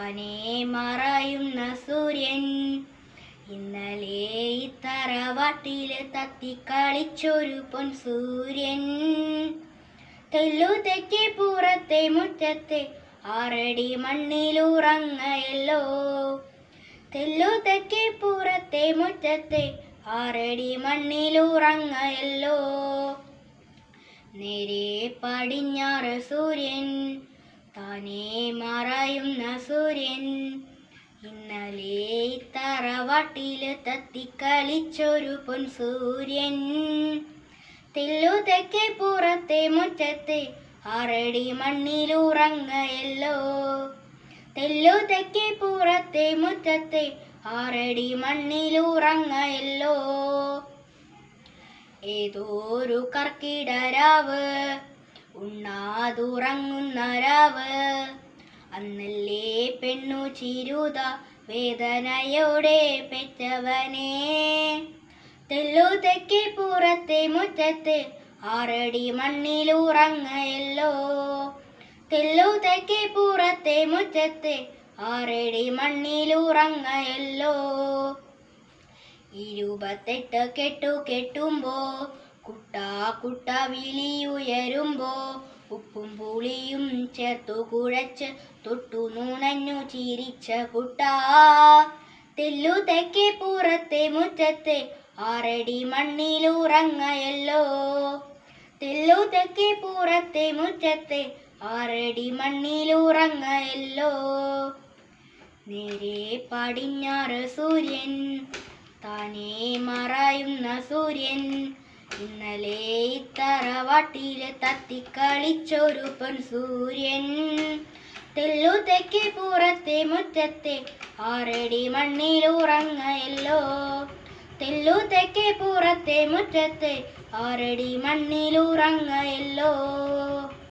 താനേ മറയുന്ന സൂര്യൻ ഇന്നലെ ഇത്തറവാട്ടില് തത്തിക്കളിച്ചൊരു പൊൻ സൂര്യൻ തെല്ലുതെക്ക് പുറത്തെ മുറ്റത്തെ ആറടി മണ്ണിലുറങ്ങയല്ലോ തെല്ലുതെക്ക് പുറത്തെ മുറ്റത്തെ ആറടി മണ്ണിലുറങ്ങയല്ലോ നേരെ പടിഞ്ഞാറ് സൂര്യൻ താനേ മറയുന്ന സൂര്യൻ ഇന്നലെ തറവാട്ടില് തത്തിക്കളിച്ചൊരു പൊൻ സൂര്യൻ തെല്ലുതെക്കെ പുറത്തെ മുറ്റത്തെ ആറടി മണ്ണിലുറങ്ങയല്ലോ തെല്ലുതെക്കെ പുറത്തെ മുറ്റത്തെ ആറടി മണ്ണിലുറങ്ങയല്ലോ ഏതോരു കർക്കിടരാവ് ഉണ്ണാതുറങ്ങുന്ന രാവ് അന്നല്ലേ പെണ്ണു ചിരുത വേദനയോടെ പെറ്റവനെ തെല്ലു തെക്കേ പുറത്തെ മുറ്റത്ത് ആറടി മണ്ണിലുറങ്ങയല്ലോ തെല്ലു തെക്കേ പുറത്തെ മുറ്റത്ത് ആറടി മണ്ണിലുറങ്ങയല്ലോ ഇരുപത്തെട്ട് കെട്ടു കെട്ടുമ്പോ കുട്ടാ കുട്ട വിളിയുയരുമ്പോ ഉപ്പും പുളിയും ചേർത്തു കുഴച്ച് തൊട്ടു നൂണഞ്ഞു ചിരിച്ച കുട്ടാ തെല്ലു തെക്കേ പുറത്തെ മുറ്റത്തെ ആറടി മണ്ണിലുറങ്ങയല്ലോ തെല്ലു തെക്കേ പുറത്തെ മുറ്റത്തെ ആറടി മണ്ണിലുറങ്ങയല്ലോ നേരെ പടിഞ്ഞാറ് സൂര്യൻ താനേ മറയുന്ന സൂര്യൻ ഇന്നലെ ഇത്തറവാട്ടില് തത്തിക്കളിച്ചൊരു പൊൻ സൂര്യൻ തെല്ലു തെക്കേ പുറത്തെ മുറ്റത്തെ ആറടി മണ്ണിലുറങ്ങയല്ലോ തെല്ലു തെക്കേ പുറത്തെ മുറ്റത്തെ ആറടി മണ്ണിലുറങ്ങയല്ലോ